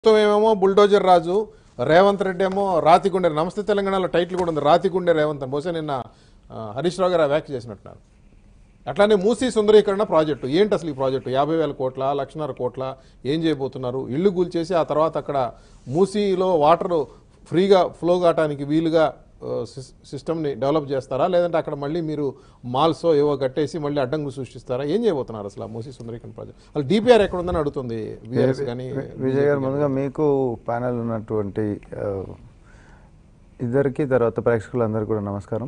ప్రభుత్వం ఏమేమో బుల్డోజర్ రాజు రేవంత్ రెడ్డి ఏమో రాతిగుండె నమస్తే తెలంగాణలో టైటిల్ కూడా ఉంది రాతిగుండె రేవంత్ అని బహుశా నిన్న ఆ, హరీష్ రావు గారు ఆ వ్యాఖ్య చేసినట్టున్నారు అట్లానే మూసీ సుందరీకరణ ప్రాజెక్టు ఏంటి అసలు ఈ ప్రాజెక్టు యాభై వేల కోట్ల లక్షన్నర కోట్ల ఏం చేయబోతున్నారు ఇల్లు కూల్చేసి ఆ తర్వాత అక్కడ మూసీలో వాటర్ ఫ్రీగా ఫ్లో కావడానికి వీలుగా ఆ, సిస్- సిస్టమ్ని డెవలప్ చేస్తారా లేదంటే అక్కడ మళ్ళీ మీరు మాల్స్ ఏవో కట్టేసి మళ్ళీ అడ్డంకులు సృష్టిస్తారా ఏం చేయబోతున్నారు అసలు ఆ మూసీ సుందరీకరణ ప్రాజెక్ట్ అసలు డిపిఆర్ ఎక్కడ ఉందని అడుగుతుంది విఆర్ఎస్ కానీ విజయ్ గారు ముందుగా మీకు ప్యానల్ ఉన్నటువంటి ఆ, ఇద్దరికి తర్వాత ప్రేక్షకులందరికీ కూడా నమస్కారం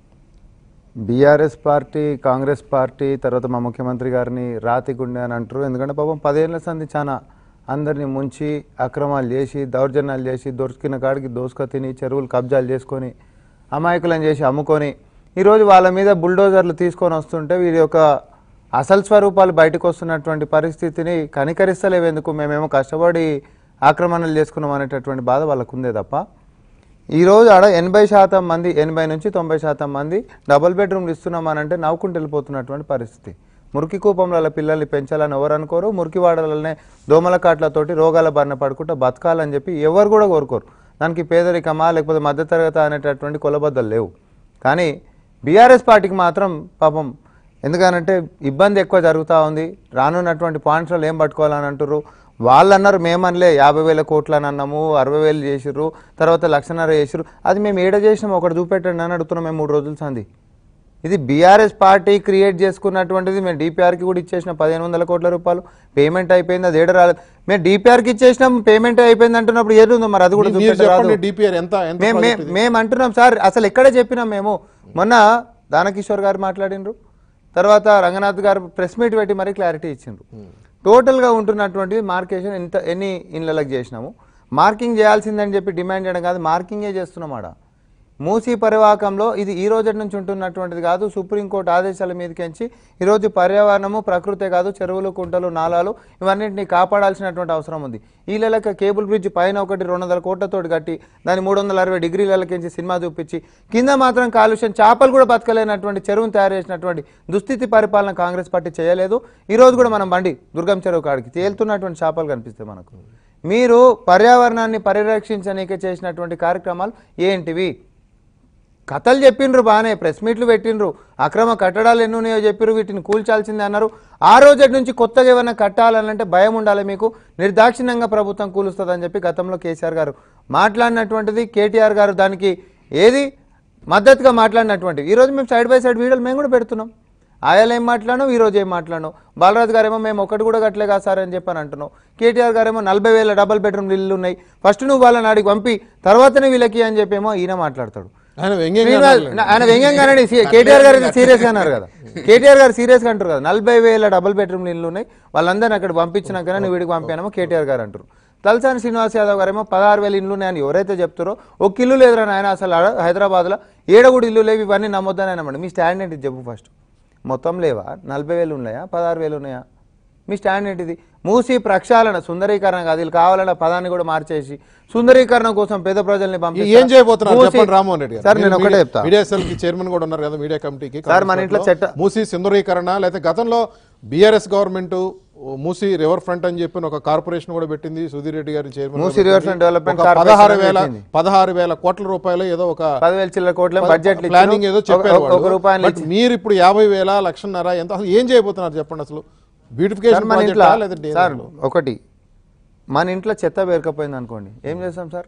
బీఆర్ఎస్ పార్టీ కాంగ్రెస్ పార్టీ తర్వాత మా ముఖ్యమంత్రి గారిని రాతి గుండె అని అంటారు ఎందుకంటే పాపం పదేళ్ల సంది చాలా అందరిని ముంచి అక్రమాలు చేసి దౌర్జన్యాలు చేసి దొరికిన కాడికి దోసుక తిని చెరువులు కబ్జాలు చేసుకొని అమాయకులను చేసి అమ్ముకొని ఈరోజు వాళ్ళ మీద బుల్డోజర్లు తీసుకొని వస్తుంటే వీరి యొక్క అసలు స్వరూపాలు బయటకు వస్తున్నటువంటి పరిస్థితిని కనికరిస్తలేవు ఎందుకు మేమేమో కష్టపడి ఆక్రమణలు చేసుకున్నాం అనేటటువంటి బాధ వాళ్ళకు ఉందే తప్ప ఈరోజు ఆడ ఎనభై శాతం మంది ఎనభై నుంచి తొంభై శాతం మంది డబుల్ బెడ్రూమ్లు ఇస్తున్నామనంటే నవ్వుకుంటూ వెళ్ళిపోతున్నటువంటి పరిస్థితి మురికి కూపంలో పిల్లల్ని పెంచాలని ఎవరు అనుకోరు మురికి వాడలనే దోమల కాట్లతోటి రోగాల బారిన పడుకుంటూ బతకాలని చెప్పి ఎవరు కూడా కోరుకోరు దానికి పేదరికమా లేకపోతే మధ్యతరగతి అనేటటువంటి కొలబద్దలు లేవు కానీ బీఆర్ఎస్ పార్టీకి మాత్రం పాపం ఎందుకనంటే ఇబ్బంది ఎక్కువ జరుగుతూ ఉంది రానున్నటువంటి పాయింట్స్లో ఏం పట్టుకోవాలని అంటారు వాళ్ళు అన్నారు మేమనలే యాభై వేల కోట్లు అని అన్నాము అరవై వేలు చేసిర్రు తర్వాత లక్షన్నర చేసిర్రు అది మేము ఏడ చేసినాం ఒకటి చూపెట్టండి అని అడుగుతున్నాం మేము మూడు రోజుల సంది ఇది బీఆర్ఎస్ పార్టీ క్రియేట్ చేసుకున్నటువంటిది మేము డిపిఆర్కి కూడా ఇచ్చేసిన పదిహేను వందల కోట్ల రూపాయలు పేమెంట్ అయిపోయింది అది ఏడ రాలేదు మేము డిపిఆర్కి ఇచ్చేసినాం పేమెంట్ అయిపోయింది అంటున్నప్పుడు ఏది ఉందో మరి అది కూడా మీరు చూపెట్టరాదు. చెప్పండి డిపిఆర్ ఎంత ఎంత మేము project ఇది? మేము అంటున్నాం సార్ అసలు ఎక్కడే చెప్పినాం మేము మొన్న దానకిషోర్ గారు మాట్లాడినరు తర్వాత రంగనాథ్ గారు ప్రెస్ మీట్ పెట్టి మరీ క్లారిటీ ఇచ్చిండ్రు టోటల్గా ఉంటున్నటువంటి మార్కేషన్ ఎంత ఎన్ని ఇళ్ళకి చేసినాము మార్కింగ్ చేయాల్సిందని చెప్పి డిమాండ్ చేయడం కాదు మార్కింగే చేస్తున్నాం ఆడ మూసీ పరివాహకంలో ఇది ఈ రోజు నుంచి ఉంటున్నటువంటిది కాదు సుప్రీంకోర్టు ఆదేశాల మీదకించి ఈరోజు పర్యావరణము ప్రకృతే కాదు చెరువులు కుంటలు నాలాలు ఇవన్నింటినీ కాపాడాల్సినటువంటి అవసరం ఉంది ఈ నెలక కేబుల్ బ్రిడ్జ్ పైన ఒకటి రెండు వందల కోట్లతోటి కట్టి దాన్ని మూడు వందల అరవై డిగ్రీలకించి సినిమా చూపించి కింద మాత్రం కాలుష్యం చేపలు కూడా బతకలేనటువంటి చెరువును తయారు చేసినటువంటి దుస్థితి పరిపాలన కాంగ్రెస్ పార్టీ చేయలేదు ఈ రోజు కూడా మనం బండి దుర్గం చెరువు కాడికి తేలుతున్నటువంటి చేపలు కనిపిస్తాయి మనకు మీరు పర్యావరణాన్ని పరిరక్షించనీకే చేసినటువంటి కార్యక్రమాలు ఏంటివి కథలు చెప్పిండ్రు బాగానే ప్రెస్ మీట్లు పెట్టిండ్రు అక్రమ కట్టడాలు ఎన్ని ఉన్నాయో చెప్పిర్రు వీటిని కూల్చాల్సిందే అన్నారు ఆ రోజు నుంచి కొత్తగా ఏమైనా కట్టాలనంటే భయం ఉండాలి మీకు నిర్దాక్షిణ్యంగా ప్రభుత్వం కూలుస్తుందని చెప్పి గతంలో కేసీఆర్ గారు మాట్లాడినటువంటిది కేటీఆర్ గారు దానికి ఏది మద్దతుగా మాట్లాడినటువంటిది ఈరోజు మేము సైడ్ బై సైడ్ వీడియోలు మేము కూడా పెడుతున్నాం ఆయాలు ఏం మాట్లాడినాం ఈ రోజు ఏం మాట్లాడినాం బాలరాజు గారేమో మేము ఒకటి కూడా కట్టలే కాదు సార్ అని చెప్పని అంటున్నాం కేటీఆర్ గారేమో నలభై వేల డబల్ బెడ్రూమ్ ఇల్లు ఉన్నాయి ఫస్ట్ నువ్వు వాళ్ళని అడిగి పంపి తర్వాతనే వీళ్ళకి అని చెప్పేమో ఈయన మాట్లాడతాడు ఆయన వ్యంగ్యంగా శ్రీనివాస్ అన్నారులేండి. ఆయన వ్యంగ్యంగానే కేటీఆర్ గారు సీరియస్ గా అన్నారు కదా కేటీఆర్ గారు సీరియస్ గా అంటారు కదా నలభై వేల డబుల్ బెడ్రూమ్ ఇల్లు ఉన్నాయి వాళ్ళందరినీ అక్కడ పంపించినాకనే నువ్వు వీడికి పంపానేమో కేటీఆర్ గారు అంటారు తలసాని శ్రీనివాస్ యాదవ్ గారేమో పదహారు వేల ఇల్లు ఉన్నాయని ఎవరైతే చెప్తారో ఒక ఇల్లు లేదురా ఆయన అసలు ఆడ హైదరాబాద్లో ఏడ కూడా ఇల్లు లేవు ఇవన్నీ నమ్మొద్దని అనమాట మీ స్టాండ్ ఏంటి చెప్పు ఫస్ట్ మొత్తం లేవా నలభై వేలు ఉన్నాయా పదహారు వేలు ఉన్నాయా మీ స్టాండ్ ఏంటిది మూసి ప్రక్షాళన సుందరీకరణ కాదు వీళ్ళు కావాలన్న పదాన్ని కూడా మార్చేసి సుందరీకరణ కోసం పేద ప్రజల్ని పంపిస్తారు. ఏం చేయబోతున్నారు మూసి- చెప్పండి రామ్మోహన్ రెడ్డి గారు. సార్ నేను మీరు ఒకటే మీడియా- చెప్తా మీడియా సెల్ కి చైర్మన్ కూడా ఉన్నారు కదా మీడియా కమిటీకి సార్, మన ఇంట్లో చట్ట- మూసీ సింధురీకరణ లేకపోతే గతంలో BRS government Musi river front అని చెప్పి ఒక కార్పొరేషన్ కూడా పెట్టింది సుధీర్ రెడ్డి గారి chairman Musi river front development పదహారు కార్పొరేషన్ వేల పెట్టింది. పదహారు వేల కోట్ల రూపాయలు ఏదో ఒక పదివేల చిల్లర కోట్ల బడ్జెట్ ప్లానింగ్ ఏదో చెప్పారు ఒక వాళ్ళు. రూపాయలు బట్ మీరు ఇప్పుడు యాభై వేల లక్షన్నర ఎంత అసలు ఏం చేయబోతున్నారు చెప్పండి అసలు సార్ బ్యూటిఫికేషన్ మన ఇంట్లో ప్రాజెక్టా లేదంటే సార్ ఏంది? ఒకటి మన ఇంట్లో చెత్త పేరుకపోయింది అనుకోండి ఏం చేస్తాం సార్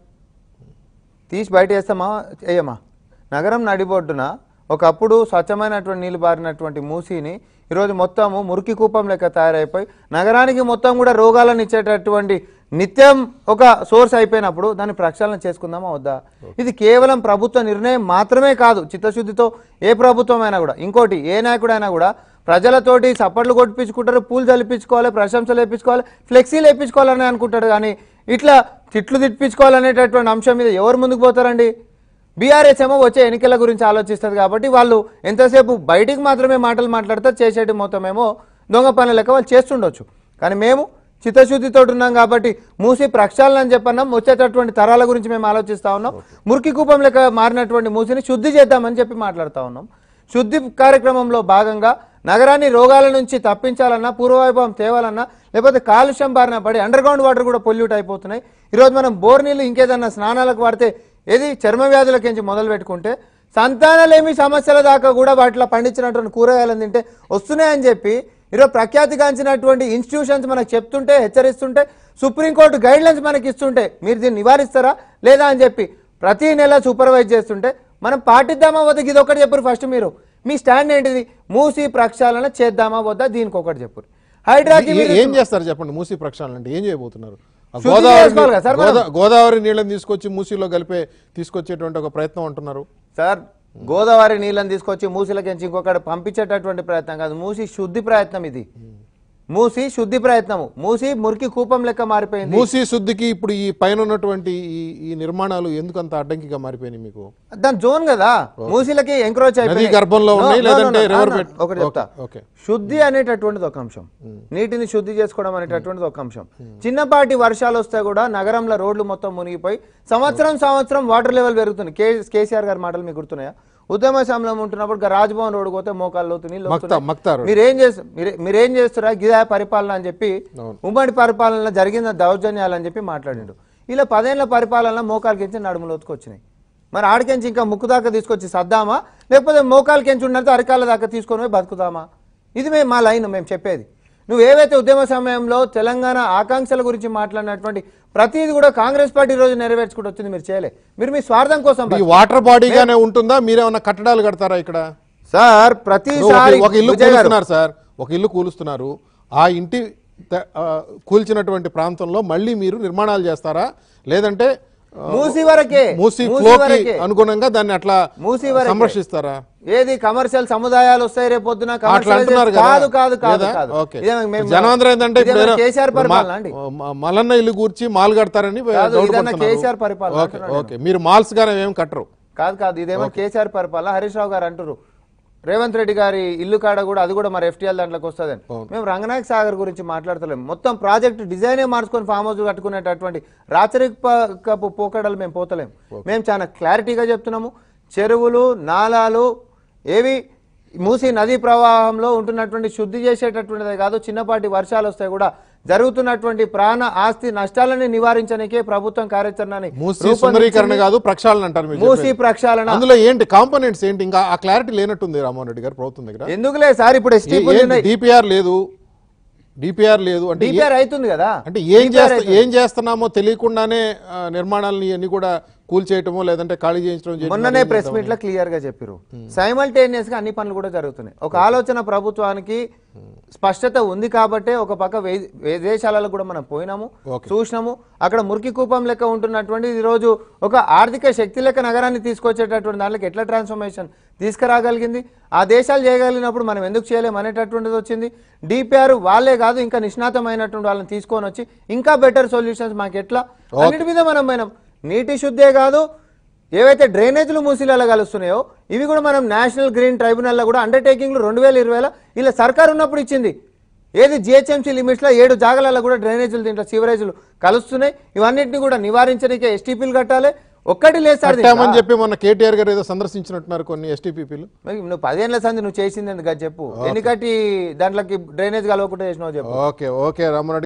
తీసి బయట వేస్తామా వేయమా నగరం నడిబొడ్డున ఒకప్పుడు స్వచ్ఛమైనటువంటి నీళ్లు బారినటువంటి మూసీని ఈరోజు మొత్తము మురికి కూపం లెక్క తయారైపోయి నగరానికి మొత్తం కూడా రోగాలను ఇచ్చేటటువంటి నిత్యం ఒక సోర్స్ అయిపోయినప్పుడు దాన్ని ప్రక్షాళన చేసుకుందామా వద్దా ఇది కేవలం ప్రభుత్వ నిర్ణయం మాత్రమే కాదు చిత్తశుద్ధితో ఏ ప్రభుత్వం అయినా కూడా ఇంకోటి ఏ నాయకుడైనా కూడా ప్రజలతోటి చప్పట్లు కొట్టించుకుంటారు పూలు చల్లిపించుకోవాలి ప్రశంసలు వేయించుకోవాలి ఫ్లెక్సీలు వేయించుకోవాలని అనుకుంటాడు కానీ ఇట్లా తిట్లు తిట్టించుకోవాలనేటటువంటి అంశం మీద ఎవరు ముందుకు పోతారండి బీఆర్ఎస్ ఏమో వచ్చే ఎన్నికల గురించి ఆలోచిస్తుంది కాబట్టి వాళ్ళు ఎంతసేపు బయటికి మాత్రమే మాటలు మాట్లాడతారు చేసేటి మొత్తం ఏమో దొంగ పనుల లెక్క వాళ్ళు చేస్తుండొచ్చు కానీ మేము చిత్తశుద్ధితో ఉన్నాం కాబట్టి మూసి ప్రక్షాళన అని చెప్పన్నాం వచ్చేటటువంటి తరాల గురించి మేము ఆలోచిస్తా ఉన్నాం మురికి కూపం లెక్క మారినటువంటి మూసిని శుద్ధి చేద్దామని చెప్పి మాట్లాడుతూ ఉన్నాం శుద్ధి కార్యక్రమంలో భాగంగా నగరాన్ని రోగాల నుంచి తప్పించాలన్నా పూర్వవైభవం తేవాలన్నా లేకపోతే కాలుష్యం బారిన పడి అండర్ గ్రౌండ్ వాటర్ కూడా పొల్యూట్ అయిపోతున్నాయి ఈరోజు మనం బోర్ నీళ్ళు ఇంకేదన్నా స్నానాలకు వాడితే ఏది చర్మ వ్యాధులకించి మొదలు పెట్టుకుంటే సంతానలేమి సమస్యల దాకా కూడా వాటిలో పండించినటువంటి కూరగాయలను తింటే వస్తున్నాయని చెప్పి ఈరోజు ప్రఖ్యాతిగాంచినటువంటి ఇన్స్టిట్యూషన్స్ మనకు చెప్తుంటే హెచ్చరిస్తుంటే సుప్రీంకోర్టు గైడ్ లైన్స్ మనకి ఇస్తుంటే మీరు దీన్ని నివారిస్తారా లేదా అని చెప్పి ప్రతి నెల సూపర్వైజ్ చేస్తుంటే మనం పాటిద్దామా వద్ద ఇది ఒకటి చెప్పరు ఫస్ట్ మీరు మీ స్టాండ్ ఏంటిది మూసి ప్రక్షాళన చేద్దామా వద్దా దీనికి ఒకటి చెప్పరు హైడ్రాకి ఏ- మీరు- ఏం చేస్తారు చెప్పండి మూసీ ప్రక్షాళన అంటే ఏం చేయబోతున్నారు ఆ శుద్ధి గోదావరి చేసుకోవాలి కదా సార్ మనం. గోదా- గోదావరి నీళ్ళని తీసుకొచ్చి మూసీలో కలిపే తీసుకొచ్చేటువంటి ఒక ప్రయత్నం అంటున్నారు సార్ గోదావరి నీళ్ళని తీసుకొచ్చి మూసిలకించి ఇంకొకటి పంపించేటటువంటి ప్రయత్నం కాదు మూసి శుద్ధి ప్రయత్నం ఇది మూసి శుద్ధి ప్రయత్నము మూసి మురికి కూపం లెక్క మారిపోయింది మూసీ శుద్ధికి ఇప్పుడు ఈ పైన ఉన్నటువంటి ఈ ఈ నిర్మాణాలు ఎందుకు అంత అడ్డంకిగా మారిపోయినాయి మీకు దాని జోన్ కదా మూసిలకి ఎంక్రోచ్ నదీ గర్భంలో ఉన్నాయి లేదంటే river bed? ఒకటి చెప్తా ఓకే, ఓకే. శుద్ధి అనేటటువంటిది ఒక అంశం నీటిని శుద్ధి చేసుకోవడం అనేటటువంటిది ఒక అంశం చిన్నపాటి వర్షాలు వస్తే కూడా నగరంలో రోడ్లు మొత్తం మునిగిపోయి సంవత్సరం సంవత్సరం వాటర్ లెవెల్ పెరుగుతుంది కే కేసీఆర్ గారి మాటలు మీకు గుర్తున్నాయా ఉద్యమ సమయంలో ఉంటున్నప్పుడు గా రాజ్భవన్ రోడ్డు పోతే మోకాళ్ళు లోతు నీళ్ళు మక్తా వస్తున్నాయి. మక్తా రోడ్. మీరేం చేస్తారు మీరే- మీరేం చేస్తారా గిదా పరిపాలన అని చెప్పి అవును. ఉమ్మడి పరిపాలన జరిగిన దౌర్జన్యాలు అని చెప్పి మాట్లాడిండు ఇలా పదేళ్ల పరిపాలన మోకాలకించి నడుములోతుకు వచ్చినాయి మరి ఆడికెంచి ఇంకా ముక్కు దాకా తీసుకొచ్చి సద్దామా లేకపోతే మోకాలకించి ఉన్నట్టు అరికాల దాకా తీసుకొని పోయి బతుకుతామా ఇది మేము మా లైన్ మేము చెప్పేది నువ్వు ఏవైతే ఉద్యమ సమయంలో తెలంగాణ ఆకాంక్షల గురించి మాట్లాడినటువంటి ప్రతిది కూడా కాంగ్రెస్ పార్టీ ఈ రోజు నెరవేర్చుకుంటూ వచ్చింది మీరు చేయలే మీరు మీ స్వార్థం కోసం ఈ వాటర్ బాడీగానే ఉంటుందా మీరేమన్నా కట్టడాలు కడతారా ఇక్కడ సార్ ఇప్పుడు ప్రతిసారి ఒక- ఒక ఇల్లు విజయ్ గారు, కూలుస్తున్నారు సార్ ఒక ఇల్లు కూలుస్తున్నారు ఆ ఇంటి త- ఆ, కూల్చినటువంటి ప్రాంతంలో మళ్ళీ మీరు నిర్మాణాలు చేస్తారా లేదంటే ఆ, మూసి వరకే మూసి మూసి ఫ్లోకి వరకే. అనుగుణంగా దాన్ని అట్లా మూసి వరకే. సంరక్షిస్తారా ఏది కమర్షియల్ సముదాయాలు వస్తాయి రేపు పొద్దున అట్లా commercial అంటున్నారు కాదు కదా కాదు కాదు లేదా? కాదు ఓకే. ఇదేమో మేము- జనాంధ్ర ఏంటంటే ఇప్పుడు ఇదేమో ఏదో కేసీఆర్ పరిపాలన అండి మా- మా- మల్లన్న ఇల్లు కూర్చి మాల్ కడతారని కాదు, డౌట్ ఇదన్నా పడుతున్నారు. కేసీఆర్ పరిపాలన ఓకే అంటున్నాను ఓకే మీరు మాల్స్ గానే ఏం కట్టరు కాదు కాదు ఇదేమో కేసీఆర్ పరిపాలన హరీష్ రావు గారు అంటారు రేవంత్ రెడ్డి గారి ఇల్లు కాడ కూడా అది కూడా మరి ఎఫ్టీఎల్ దాంట్లోకి వస్తుందని మేము రంగనాయక సాగర్ గురించి మాట్లాడతలేము మొత్తం ప్రాజెక్ట్ డిజైనే మార్చుకొని ఫామ్ హౌస్ కట్టుకునేటటువంటి రాచరికపు పోకడలు మేము పోతలేము మేము చాలా క్లారిటీగా చెప్తున్నాము చెరువులు నాలాలు ఏవి మూసి నదీ ప్రవాహంలో ఉంటున్నటువంటి శుద్ధి చేసేటటువంటిదే కాదు చిన్నపాటి వర్షాలు వస్తాయి కూడా జరుగుతున్నటువంటి ప్రాణ ఆస్తి నష్టాలని నివారించడానికే ప్రభుత్వం కార్యాచరణని మూసి రూపొందించింది. సుందరీకరణ కాదు ప్రక్షాళన అంటారు మీరు మూసి చెప్పేది. ప్రక్షాళన అందులో ఏంటి కాంపోనెంట్స్ ఏంటి ఇంకా ఆ క్లారిటీ లేనట్టుంది రామ్మోహన్ రెడ్డి గారు ప్రభుత్వం దగ్గర ఎందుకులే సార్ ఇప్పుడు ఎస్టీపీ డిపిఆర్ లేదు డిపిఆర్ లేదు అంటే ఏ- డిపిఆర్ అవుతుంది కదా అంటే ఏం DPR చేస్తా అవుతుంది. ఏం చేస్తున్నామో తెలియకుండానే ఆ, నిర్మాణాలని అన్ని కూడా కూల్చేయటమో లేదంటే ఖాళీ చేయించడం చేయటమో మొన్ననే ఏం ప్రెస్ చేద్దామని? మీట్ లో క్లియర్ గా చెప్పారు సైమల్టేనియస్ గా అన్ని పనులు కూడా జరుగుతున్నాయి ఒక ఆలోచన ప్రభుత్వానికి స్పష్టత ఉంది కాబట్టే ఒక పక్క వే- విదేశాలలో కూడా మనం పోయినాము Okay. చూసినాము అక్కడ మురికి కూపం లెక్క ఉంటున్నటువంటి ఈ రోజు ఒక ఆర్థిక శక్తి లెక్క నగరాన్ని తీసుకొచ్చేటటువంటి దాంట్లోకి ఎట్లా ట్రాన్స్ఫర్మేషన్ తీసుకురాగలిగింది ఆ దేశాలు చేయగలిగినప్పుడు మనం ఎందుకు చేయలేము అనేటటువంటిది వచ్చింది డిపిఆర్ వాళ్ళే కాదు ఇంకా నిష్ణాతమైనటువంటి వాళ్ళని తీసుకొని వచ్చి ఇంకా బెటర్ సొల్యూషన్స్ మాకు ఎట్లా అన్నిటి మీద మనం పోయినాం నీటి శుద్ధే కాదు ఏవైతే డ్రైనేజీలు మూసీలలో కలుస్తున్నాయో ఇవి కూడా మనం నేషనల్ గ్రీన్ ట్రైబ్యునల్లో కూడా అండర్టేకింగ్లు రెండు వేల ఇరవైలో ఇలా సర్కార్ ఉన్నప్పుడు ఇచ్చింది ఏది జిహెచ్ఎంసీ లిమిట్స్లో ఏడు జాగాలలో కూడా డ్రైనేజీలు దీంట్లో సీవరేజీలు కలుస్తున్నాయి ఇవన్నిటిని కూడా ఎన్నికైతే ఎస్టీపీలు కట్టాలి ఒక్కటి లేదు సార్ దీంట్లో. కట్టామని చెప్పి మొన్న కేటీఆర్ గారు ఏదో సందర్శించినట్టున్నారు కొన్ని ఎస్టీపీపీలు మరి నువ్వు పదేళ్ల సంది నువ్వు చేసింది ఎందుకు అది చెప్పు ఎన్ని కట్టి దాంట్లోకి డ్రైనేజ్ కలవకుండా చేసినావు చెప్పు ఓకే ఓకే రామ్మోహన్ రెడ్డి